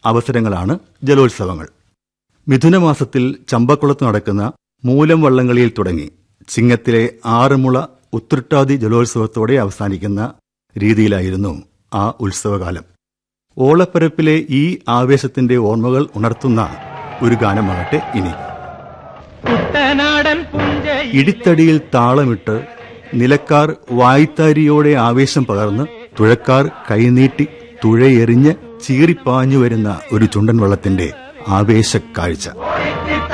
അവസരങ്ങളാണ് ജലോത്സവങ്ങൾ മിഥുനമാസത്തിൽ ചമ്പക്കുളത്ത് നടക്കുന്ന മൂലം വള്ളംകളിയിൽ തുടങ്ങി ചിങ്ങത്തിലെ ആറന്മുള ഉത്രട്ടാതി ജലോത്സവത്തോടെ അവസാനിക്കുന്ന രീതിയിലായിരുന്നു ആ ഉത്സവകാലം ഓളപ്പരപ്പിലെ ഈ ആവേശത്തിന്റെ ഓർമ്മകൾ ഉണർത്തുന്ന ഒരു ഗാനമാകട്ടെ ഇനി കുട്ടനാടൻ പുഞ്ച ഇടിത്തടിയിൽ താളമിട്ട് നിലക്കാർ വായ്ത്താരിയോടെ ആവേശം പകർന്ന് തുഴക്കാർ കൈനീട്ടി തുഴയെറിഞ്ഞ് ചീറിപ്പാഞ്ഞു വരുന്ന ഒരു ചുണ്ടൻ വള്ളത്തിന്റെ ആവേശക്കാഴ്ച